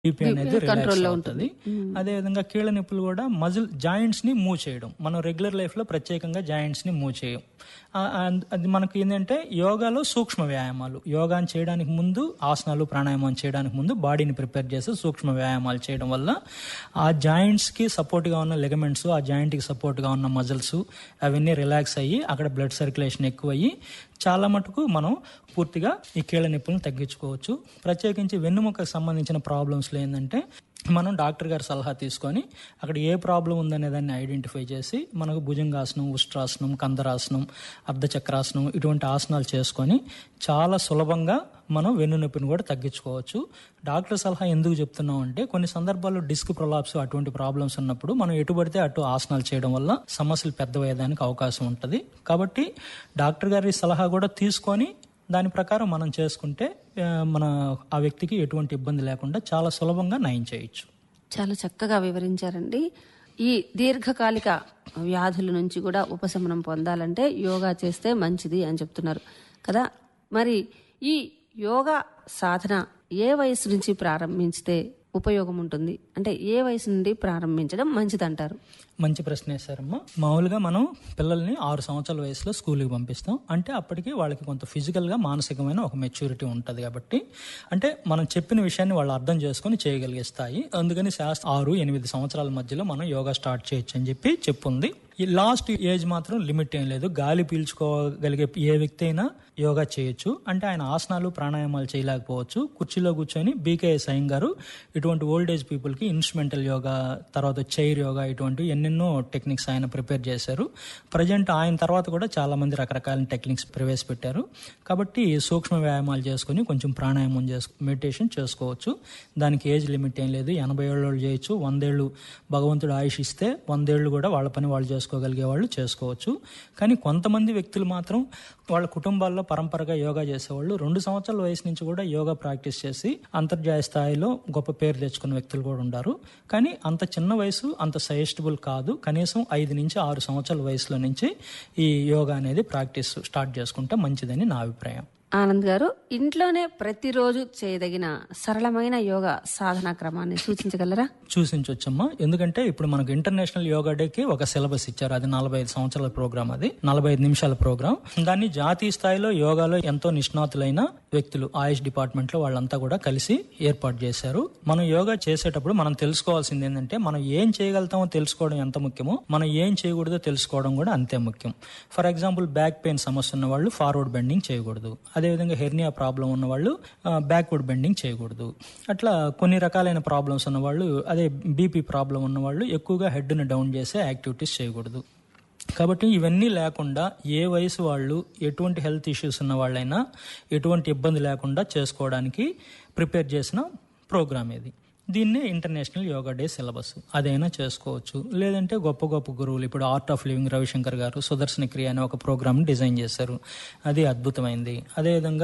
BP అనేది relax కంట్రోల్లో అవుతుంది అదే విధంగా కీళ్ళ నొప్పులు కూడా మజిల్ జాయింట్స్ ని మూవ్ చేయడం మనం రెగ్యులర్ లైఫ్ లో ప్రత్యేకంగా జాయింట్స్ ని మూవ్ చేయం ఆ, అండ్ అది మనకి ఏంటంటే యోగాలో సూక్ష్మ వ్యాయామాలు యోగాని చేయడానికి ముందు ఆసనాలు ప్రాణాయామం చేయడానికి ముందు బాడీని ప్రిపేర్ చేసి సూక్ష్మ వ్యాయామాలు చేయడం వల్ల ఆ జాయింట్స్ కి సపోర్ట్ గా ఉన్న లెగమెంట్స్ ఆ జాయింట్ కి సపోర్ట్ గా ఉన్న మజిల్స్ అవన్నీ రిలాక్స్ అయ్యి అక్కడ బ్లడ్ సర్క్యులేషన్ ఎక్కువ అయ్యి చాలా మటుకు మనం పూర్తిగా ఈ కీళ్ళ నొప్పులను తగ్గించుకోవచ్చు ప్రత్యేకించి వెన్నుముకకు సంబంధించిన ప్రాబ్లమ్స్లో ఏంటంటే మనం డాక్టర్ గారి సలహా తీసుకొని అక్కడ ఏ ప్రాబ్లం ఉందనే దాన్ని ఐడెంటిఫై చేసి మనకు భుజంగాసనం ఉష్ట్రాసనం కందరాసనం అర్ధచక్రాసనం ఇటువంటి ఆసనాలు చేసుకొని చాలా సులభంగా మనం వెన్ను నొప్పిని కూడా తగ్గించుకోవచ్చు డాక్టర్ సలహా ఎందుకు చెప్తున్నాం అంటే కొన్ని సందర్భాల్లో డిస్క్ ప్రొలాప్స్ అటువంటి ప్రాబ్లమ్స్ ఉన్నప్పుడు మనం ఎటు పడితే అటు ఆసనాలు చేయడం వల్ల సమస్యలు పెద్దవయ్యేదానికి అవకాశం ఉంటుంది కాబట్టి డాక్టర్ గారి సలహా కూడా తీసుకొని దాని ప్రకారం మనం చేసుకుంటే ఆ, మన ఆ వ్యక్తికి ఎటువంటి ఇబ్బంది లేకుండా చాలా సులభంగా నయం చేయొచ్చు చాలా చక్కగా వివరించారండి ఈ దీర్ఘకాలిక వ్యాధుల నుంచి కూడా ఉపశమనం పొందాలంటే యోగా చేస్తే మంచిది అని చెప్తున్నారు కదా మరి ఈ యోగా సాధన ఏ వయసు నుంచి ప్రారంభించితే ఉపయోగం ఉంటుంది అంటే ఏ వయసు నుండి ప్రారంభించడం మంచిదంటారు మంచి ప్రశ్న వేశారమ్మా మామూలుగా మనం పిల్లల్ని ఆరు సంవత్సరాల వయసులో స్కూల్కి పంపిస్తాం అంటే అప్పటికి వాళ్ళకి కొంత ఫిజికల్గా మానసికమైన ఒక మెచ్యూరిటీ ఉంటుంది కాబట్టి అంటే మనం చెప్పిన విషయాన్ని వాళ్ళు అర్థం చేసుకొని చేయగలిగే స్థాయి అందుకని శాస్త్ర ఆరు ఎనిమిది సంవత్సరాల మధ్యలో మనం యోగా స్టార్ట్ చేయొచ్చు అని చెప్పి చెప్పుంది ఈ లాస్ట్ ఏజ్ మాత్రం లిమిట్ ఏం లేదు గాలి పీల్చుకోగలిగే ఏ వ్యక్తి అయినా యోగా చేయొచ్చు అంటే ఆయన ఆసనాలు ప్రాణాయామాలు చేయలేకపోవచ్చు కుర్చీలో కూర్చొని బీకేఎస్ అయ్యం గారు ఇటువంటి ఓల్డ్ ఏజ్ పీపుల్కి ఇన్స్ట్రుమెంటల్ యోగా తర్వాత చైర్ యోగా ఇటువంటి ఎన్నెన్నో టెక్నిక్స్ ఆయన ప్రిపేర్ చేశారు ప్రజెంట్ ఆయన తర్వాత కూడా చాలా మంది రకరకాల టెక్నిక్స్ ప్రవేశపెట్టారు కాబట్టి సూక్ష్మ వ్యాయామాలు చేసుకుని కొంచెం ప్రాణాయామం చేసుకు మెడిటేషన్ చేసుకోవచ్చు దానికి ఏజ్ లిమిట్ ఏం లేదు ఎనభై ఏళ్ళు వాళ్ళు చేయొచ్చు వందేళ్ళు భగవంతుడు ఆయుష్ ఇస్తే వందేళ్ళు కూడా వాళ్ళ పని వాళ్ళు చేసుకోగలిగే వాళ్ళు చేసుకోవచ్చు కానీ కొంతమంది వ్యక్తులు మాత్రం వాళ్ళ కుటుంబాల్లో పరంపరగా యోగా చేసేవాళ్ళు రెండు సంవత్సరాల వయసు నుంచి కూడా యోగా ప్రాక్టీస్ చేసి అంతర్జాతీయ స్థాయిలో గొప్ప పేరు తెచ్చుకున్న వ్యక్తులు కూడా ఉన్నారు కానీ అంత చిన్న వయసు అంత సజెస్టబుల్ కాదు కనీసం ఐదు నుంచి ఆరు సంవత్సరాల వయసులో నుంచి ఈ యోగా అనేది ప్రాక్టీస్ స్టార్ట్ చేసుకుంటే మంచిదని నా అభిప్రాయం ఆనంద్ గారు ఇంట్లోనే ప్రతిరోజు చేయదగిన సరళమైన యోగా సాధనా క్రమాన్ని సూచించగలరా చూసించవచ్చమ్మా ఎందుకంటే ఇప్పుడు మనకు ఇంటర్నేషనల్ యోగా డేకి ఒక సిలబస్ ఇచ్చారు అది నలభై ఐదు సంవత్సరాల ప్రోగ్రామ్ అది నలభై ఐదు నిమిషాల ప్రోగ్రామ్ దాన్ని జాతీయ స్థాయిలో యోగాలో ఎంతో నిష్ణాతులైన వ్యక్తులు ఆయుష్ డిపార్ట్మెంట్ లో వాళ్ళంతా కూడా కలిసి ఏర్పాటు చేశారు మనం యోగా చేసేటప్పుడు మనం తెలుసుకోవాల్సింది ఏంటంటే మనం ఏం చేయగలుగుతామో తెలుసుకోవడం ఎంత ముఖ్యమో మనం ఏం చేయకూడదో తెలుసుకోవడం కూడా అంతే ముఖ్యం ఫర్ ఎగ్జాంపుల్ బ్యాక్ పెయిన్ సమస్య ఉన్న వాళ్ళు ఫార్వర్డ్ బెండింగ్ చేయకూడదు అదేవిధంగా హెర్నియా ప్రాబ్లం ఉన్న వాళ్ళు బ్యాక్వర్డ్ బెండింగ్ చేయకూడదు అట్లా కొన్ని రకాలైన ప్రాబ్లమ్స్ ఉన్న వాళ్ళు అదే బీపీ ప్రాబ్లం ఉన్న వాళ్ళు ఎక్కువగా హెడ్ని డౌన్ చేసే యాక్టివిటీస్ చేయకూడదు కాబట్టి ఇవన్నీ లేకుండా ఏ వయసు వాళ్ళు ఎటువంటి హెల్త్ ఇష్యూస్ ఉన్న వాళ్ళైనా ఎటువంటి ఇబ్బంది లేకుండా చేసుకోవడానికి ప్రిపేర్ చేసిన ప్రోగ్రామ్ ఇది దీన్నే ఇంటర్నేషనల్ యోగా డే సిలబస్ అదైనా చేసుకోవచ్చు లేదంటే గొప్ప గొప్ప గురువులు ఇప్పుడు ఆర్ట్ ఆఫ్ లివింగ్ రవిశంకర్ గారు సుదర్శన క్రియ అనే ఒక ప్రోగ్రామ్ డిజైన్ చేశారు అది అద్భుతమైంది అదేవిధంగా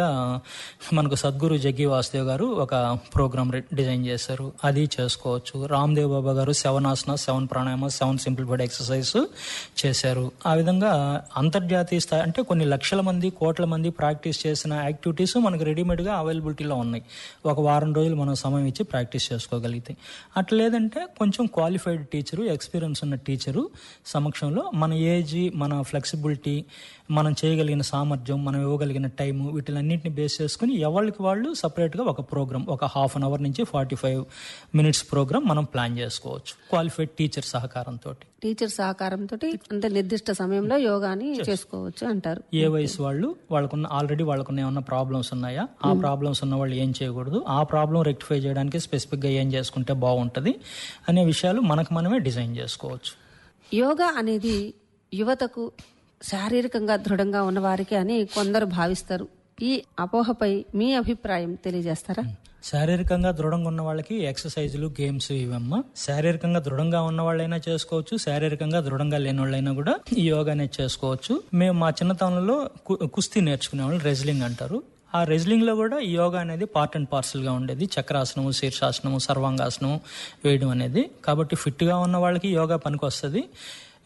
మనకు సద్గురు జగ్గి వాసుదేవ్ గారు ఒక ప్రోగ్రామ్ డిజైన్ చేశారు అది చేసుకోవచ్చు రామ్దేవ్ బాబా గారు seven asana seven pranayama seven simplified exercise చేశారు ఆ విధంగా అంతర్జాతీయ స్థాయి అంటే కొన్ని లక్షల మంది కోట్ల మంది ప్రాక్టీస్ చేసిన యాక్టివిటీస్ మనకు రెడీమేడ్గా అవైలబిలిటీలో ఉన్నాయి ఒక వారం రోజులు మనం సమయం ఇచ్చి ప్రాక్టీస్ చేసుకోగలిగితే అట్లా లేదంటే కొంచెం క్వాలిఫైడ్ టీచరు ఎక్స్పీరియన్స్ ఉన్న టీచరు సమక్షంలో మన ఏజ్ మన ఫ్లెక్సిబిలిటీ మనం చేయగలిగిన సామర్థ్యం మనం ఇవ్వగలిగిన టైము వీటిలన్నింటిని బేస్ చేసుకుని ఎవరికి వాళ్ళు సపరేట్గా ఒక ప్రోగ్రామ్ ఒక హాఫ్ అన్ అవర్ నుంచి ఫార్టీ ఫైవ్ మినిట్స్ ప్రోగ్రామ్ మనం ప్లాన్ చేసుకోవచ్చు క్వాలిఫైడ్ టీచర్ సహకారంతో టీచర్ సహకారంతో అంటే నిర్దిష్ట సమయంలో యోగాని చేసుకోవచ్చు అంటారు ఏ వయసు వాళ్ళు వాళ్ళకున్న ఆల్రెడీ వాళ్ళకున్న ఏమన్నా ప్రాబ్లమ్స్ ఉన్నాయా ఆ ప్రాబ్లమ్స్ ఉన్న వాళ్ళు ఏం చేయకూడదు ఆ ప్రాబ్లం రెక్టిఫై చేయడానికి స్పెసిఫిక్ గా ఏం చేసుకుంటే బాగుంటది అనే విషయాలు మనకు మనమే డిజైన్ చేసుకోవచ్చు యోగా అనేది యువతకు శారీరకంగా దృఢంగా ఉన్న వారికి అని కొందరు భావిస్తారు ఈ అపోహపై మీ అభిప్రాయం తెలియజేస్తారా శారీరకంగా దృఢంగా ఉన్న వాళ్ళకి ఎక్సర్సైజులు గేమ్స్ ఇవమ్మా శారీరకంగా దృఢంగా ఉన్న వాళ్ళైనా చేసుకోవచ్చు శారీరకంగా దృఢంగా లేని వాళ్ళైనా కూడా ఈ యోగా అనేది చేసుకోవచ్చు మేము మా చిన్నతనంలో కు- కుస్తీ నేర్చుకునే వాళ్ళు రెజ్లింగ్ అంటారు ఆ రెజ్లింగ్ లో కూడా ఈ యోగా అనేది పార్ట్ అండ్ పార్సల్ గా ఉండేది చక్రాసనము శీర్షాసనము సర్వాంగాసనము వేయడం అనేది కాబట్టి ఫిట్ గా ఉన్న వాళ్ళకి యోగా పనికి వస్తుంది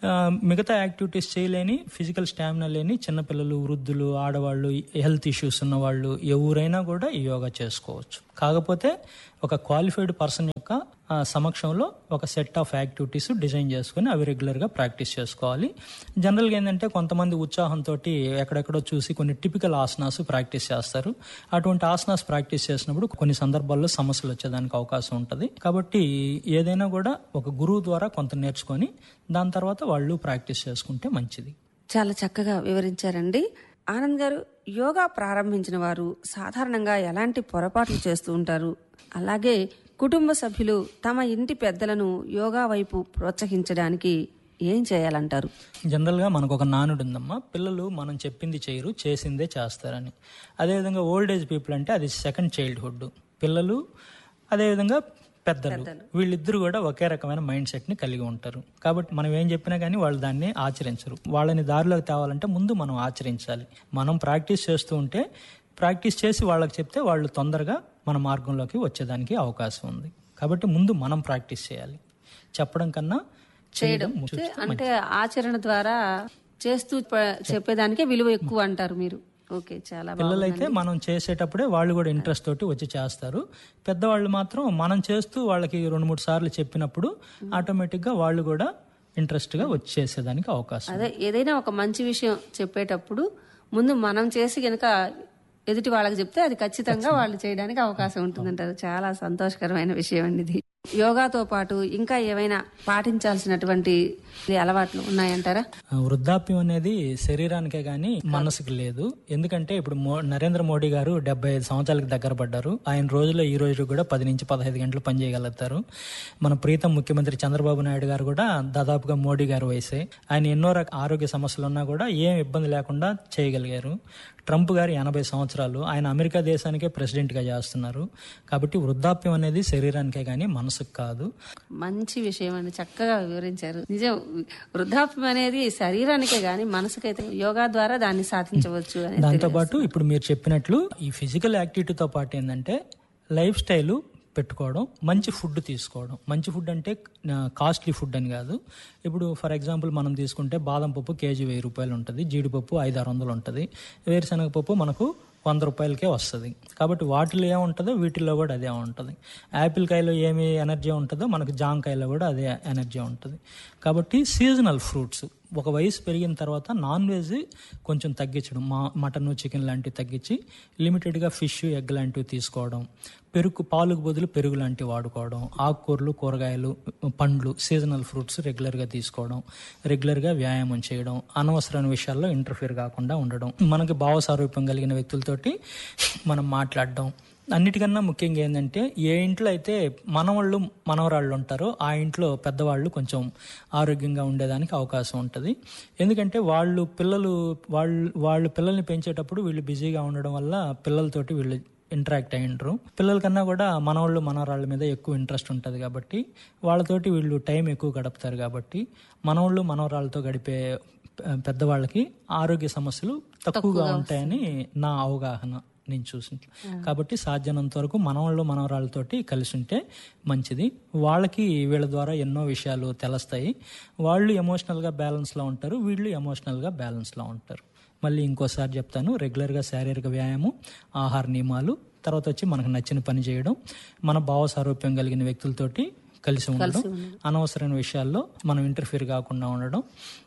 ఆ, మిగతా యాక్టివిటీస్ చేయలేని ఫిజికల్ స్టామినా లేని చిన్నపిల్లలు వృద్ధులు ఆడవాళ్ళు హెల్త్ ఇష్యూస్ ఉన్న వాళ్ళు ఎవరైనా కూడా ఈ యోగా చేసుకోవచ్చు కాకపోతే ఒక క్వాలిఫైడ్ పర్సన్ యొక్క ఆ, సమక్షంలో ఒక సెట్ ఆఫ్ యాక్టివిటీస్ డిజైన్ చేసుకుని అవి రెగ్యులర్గా ప్రాక్టీస్ చేసుకోవాలి జనరల్గా ఏంటంటే కొంతమంది ఉత్సాహంతో ఎక్కడెక్కడో చూసి కొన్ని టిపికల్ ఆసనాస్ ప్రాక్టీస్ చేస్తారు అటువంటి ఆసనాస్ ప్రాక్టీస్ చేసినప్పుడు కొన్ని సందర్భాల్లో సమస్యలు వచ్చేదానికి అవకాశం ఉంటుంది కాబట్టి ఏదైనా కూడా ఒక గురువు ద్వారా కొంత నేర్చుకొని దాని తర్వాత వాళ్ళు ప్రాక్టీస్ చేసుకుంటే మంచిది చాలా చక్కగా వివరించారండి ఆనంద్ గారు యోగా ప్రారంభించిన వారు సాధారణంగా ఎలాంటి పొరపాట్లు చేస్తూ ఉంటారు అలాగే కుటుంబ సభ్యులు తమ ఇంటి పెద్దలను యోగా వైపు ప్రోత్సహించడానికి ఏం చేయాలంటారు జనరల్గా మనకు ఒక నానుడు ఉందమ్మా పిల్లలు మనం చెప్పింది చేయరు చేసిందే చేస్తారని అదేవిధంగా ఓల్డ్ ఏజ్ పీపుల్ అంటే అది సెకండ్ చైల్డ్హుడ్ పిల్లలు అదేవిధంగా పెద్దలు వీళ్ళిద్దరూ కూడా ఒకే రకమైన మైండ్ సెట్ ని కలిగి ఉంటారు కాబట్టి మనం ఏం చెప్పినా కానీ వాళ్ళు దాన్ని ఆచరించరు వాళ్ళని దారిలోకి తేవాలంటే ముందు మనం ఆచరించాలి మనం ప్రాక్టీస్ చేస్తూ ఉంటే ప్రాక్టీస్ చేసి వాళ్ళకి చెప్తే వాళ్ళు తొందరగా మన మార్గంలోకి వచ్చేదానికి అవకాశం ఉంది కాబట్టి ముందు మనం ప్రాక్టీస్ చేయాలి చెప్పడం కన్నా చేయడం అంటే- అంటే ఆచరణ ద్వారా చేస్తూ ప- చెప్పేదానికే విలువ ఎక్కువ అంటారు మీరు ఓకే చాలా బాగుంది. పిల్లలైతే మనం చేసేటప్పుడే వాళ్ళు కూడా ఇంట్రెస్ట్ తోటి వచ్చి చేస్తారు పెద్దవాళ్ళు మాత్రం మనం చేస్తూ వాళ్ళకి రెండు మూడు సార్లు చెప్పినప్పుడు ఆటోమేటిక్ గా వాళ్ళు కూడా ఇంట్రెస్ట్ గా వచ్చి చేసేదానికి అవకాశం అదే ఏదైనా ఒక మంచి విషయం చెప్పేటప్పుడు ముందు మనం చేసి గనక ఎదుటి వాళ్ళకి చెప్తే అది ఖచ్చితంగా వాళ్ళు చేయడానికి అవకాశం ఉంటుందంటారు చాలా సంతోషకరమైన విషయం అండి ఇది యోగాతో పాటు ఇంకా ఏమైనా పాటించాల్సినటువంటి అలవాట్లు ఉన్నాయంటారా ఆ, వృద్ధాప్యం అనేది శరీరానికే గాని మనసుకి లేదు ఎందుకంటే ఇప్పుడు మో- నరేంద్ర మోడీ గారు డెబ్బై ఐదు సంవత్సరాలకు దగ్గర పడ్డారు ఆయన రోజులో ఈ రోజు కూడా పది నుంచి పదహైదు గంటలు పనిచేయగలుగుతారు మన ప్రీతం ముఖ్యమంత్రి చంద్రబాబు నాయుడు గారు కూడా దాదాపుగా మోడీ గారు వయసే ఆయన ఎన్నో రకాల ఆరోగ్య సమస్యలు ఉన్నా కూడా ఏం ఇబ్బంది లేకుండా చేయగలిగారు ట్రంప్ గారు ఎనభై సంవత్సరాలు ఆయన అమెరికా దేశానికే ప్రెసిడెంట్ గా చేస్తున్నారు కాబట్టి వృద్ధాప్యం అనేది శరీరానికే గాని మనసుకు కాదు మంచి విషయం అండి చక్కగా వివరించారు నిజం వృద్ధాప్యం అనేది శరీరానికే గాని మనసుకైతే యోగా ద్వారా దాన్ని సాధించవచ్చు అని దాంతోపాటు ఇప్పుడు మీరు చెప్పినట్లు ఈ ఫిజికల్ యాక్టివిటీతో పాటు ఏంటంటే లైఫ్ స్టైల్ పెట్టుకోవడం మంచి ఫుడ్ తీసుకోవడం మంచి ఫుడ్ అంటే కాస్ట్లీ ఫుడ్ అని కాదు ఇప్పుడు ఫర్ ఎగ్జాంపుల్ మనం తీసుకుంటే బాదం పప్పు కేజీ వెయ్యి రూపాయలు ఉంటుంది జీడిపప్పు ఐదు ఆరు వందలు ఉంటుంది వేరుశనగ పప్పు మనకు వంద రూపాయలకే వస్తుంది కాబట్టి వాటిలో ఏముంటుందో వీటిల్లో కూడా అదే ఉంటుంది యాపిల్ కాయలో ఏమి ఎనర్జీ ఉంటుందో మనకు జాంకాయలో కూడా అదే ఎనర్జీ ఉంటుంది కాబట్టి సీజనల్ ఫ్రూట్స్ ఒక వయసు పెరిగిన తర్వాత నాన్ వెజ్ కొంచెం తగ్గించడం మా మటన్ చికెన్ లాంటివి తగ్గించి లిమిటెడ్గా ఫిష్ ఎగ్ లాంటివి తీసుకోవడం పెరుగు పాలకు బదులు పెరుగు లాంటివి వాడుకోవడం ఆకుకూరలు కూరగాయలు పండ్లు సీజనల్ ఫ్రూట్స్ రెగ్యులర్గా తీసుకోవడం రెగ్యులర్గా వ్యాయామం చేయడం అనవసరమైన విషయాల్లో ఇంటర్ఫియర్ కాకుండా ఉండడం మనకి భావ సారూప్యం కలిగిన వ్యక్తులతోటి మనం మాట్లాడడం అన్నిటికన్నా ముఖ్యంగా ఏంటంటే ఏ ఇంట్లో అయితే మనవాళ్ళు మనవరాళ్ళు ఉంటారో ఆ ఇంట్లో పెద్దవాళ్ళు కొంచెం ఆరోగ్యంగా ఉండేదానికి అవకాశం ఉంటుంది ఎందుకంటే వాళ్ళు పిల్లలు వాళ్ళు వాళ్ళు పిల్లల్ని పెంచేటప్పుడు వీళ్ళు బిజీగా ఉండడం వల్ల పిల్లలతోటి వీళ్ళు ఇంటరాక్ట్ అయ్యిండ్రు పిల్లల కన్నా కూడా మనవాళ్ళు మనవరాళ్ళ మీద ఎక్కువ ఇంట్రెస్ట్ ఉంటుంది కాబట్టి వాళ్ళతోటి వీళ్ళు టైం ఎక్కువ గడుపుతారు కాబట్టి మనవాళ్ళు మనవరాళ్ళతో గడిపే పె- పెద్దవాళ్ళకి ఆరోగ్య సమస్యలు తక్కువగా ఉంటాయని నా అవగాహన నేను చూసి కాబట్టి సాధ్యమైనంత వరకు మనవాళ్ళు మనవరాళ్ళతోటి కలిసి ఉంటే మంచిది వాళ్ళకి వీళ్ళ ద్వారా ఎన్నో విషయాలు తెలుస్తాయి వాళ్ళు ఎమోషనల్గా బ్యాలెన్స్లో ఉంటారు వీళ్ళు ఎమోషనల్గా బ్యాలెన్స్లో ఉంటారు మళ్ళీ ఇంకోసారి చెప్తాను రెగ్యులర్గా శారీరక వ్యాయామం ఆహార నియమాలు తర్వాత వచ్చి మనకు నచ్చిన పని చేయడం మన భావ సారూప్యం కలిగిన వ్యక్తులతోటి కలిసి ఉండడం అనవసరమైన విషయాల్లో మనం ఇంటర్ఫియర్ కాకుండా ఉండడం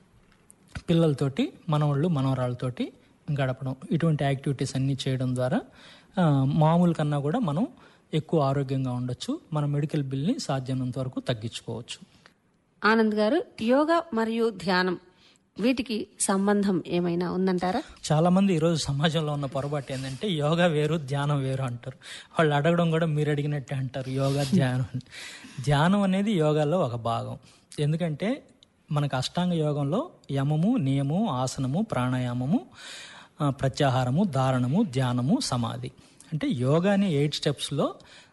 పిల్లలతోటి మనవాళ్ళు మనవరాళ్ళతోటి గడపడం ఇటువంటి యాక్టివిటీస్ అన్నీ చేయడం ద్వారా ఆ, మామూలు కన్నా కూడా మనం ఎక్కువ ఆరోగ్యంగా ఉండొచ్చు మన మెడికల్ బిల్ని సాధ్యమైనంత వరకు తగ్గించుకోవచ్చు ఆనంద్ గారు యోగా మరియు ధ్యానం వీటికి సంబంధం ఏమైనా ఉందంటారా చాలా మంది ఈరోజు సమాజంలో ఉన్న పొరపాటు ఏంటంటే యోగా వేరు ధ్యానం వేరు అంటారు వాళ్ళు అడగడం కూడా మీరు అడిగినట్టే అంటారు యోగా ధ్యానం అని. ధ్యానం అనేది యోగాలో ఒక భాగం ఎందుకంటే మనకు అష్టాంగ యోగంలో యమము నియము ఆసనము ప్రాణాయామము ఆ, ప్రత్యాహారము ధారణము ధ్యానము సమాధి అంటే యోగాని ఎయిట్ స్టెప్స్లో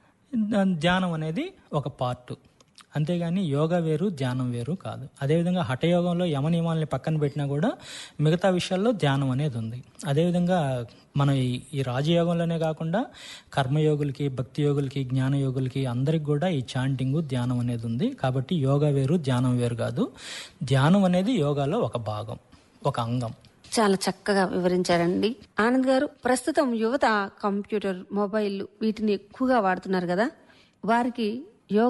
ధ్యానం అనేది ఒక పార్ట్ అంతేగాని యోగా వేరు ధ్యానం వేరు కాదు అదేవిధంగా హఠయోగంలో యమ నియమాలని పక్కన పెట్టినా కూడా మిగతా విషయాల్లో ధ్యానం అనేది ఉంది అదేవిధంగా మన ఈ ఈ రాజయోగంలోనే కాకుండా కర్మయోగులకి భక్తి యోగులకి జ్ఞాన యోగులకి అందరికి కూడా ఈ చాంటింగ్ ధ్యానం అనేది ఉంది కాబట్టి యోగా వేరు ధ్యానం వేరు కాదు ధ్యానం అనేది యోగాలో ఒక భాగం ఒక అంగం చాలా చక్కగా వివరించారండి ఆనంద్ గారు ప్రస్తుతం యువత కంప్యూటర్ మొబైల్ వీటిని ఎక్కువగా వాడుతున్నారు కదా వారికి